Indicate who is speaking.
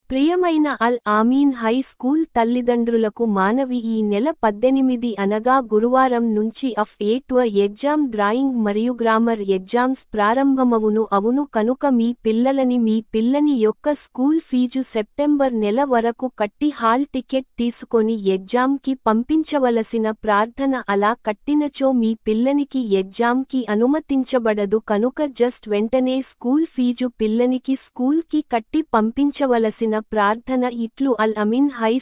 Speaker 1: ప్రియమైన అల్ ఆమీన్ high school తల్లిదండ్రులకు మానవి ఈ నెల పద్దెనిమిది అనగా గురువారం నుంచి అఫ్ ఏట్వ ఎగ్జామ్ డ్రాయింగ్ మరియు గ్రామర్ ఎగ్జామ్స్ ప్రారంభమవును అవును కనుక మీ పిల్లలని మీ పిల్లని యొక్క స్కూల్ ఫీజు సెప్టెంబర్ నెల వరకు కట్టి హాల్ టికెట్ తీసుకొని ఎగ్జామ్ కి పంపించవలసిన ప్రార్థన అలా కట్టినచో మీ పిల్లనికి ఎగ్జామ్ కి అనుమతించబడదు కనుక జస్ట్ వెంటనే స్కూల్ ఫీజు పిల్లనికి స్కూల్ కి కట్టి పంపించవలసిన ప్రార్థన ఇట్లు అల్ అమిన్ హై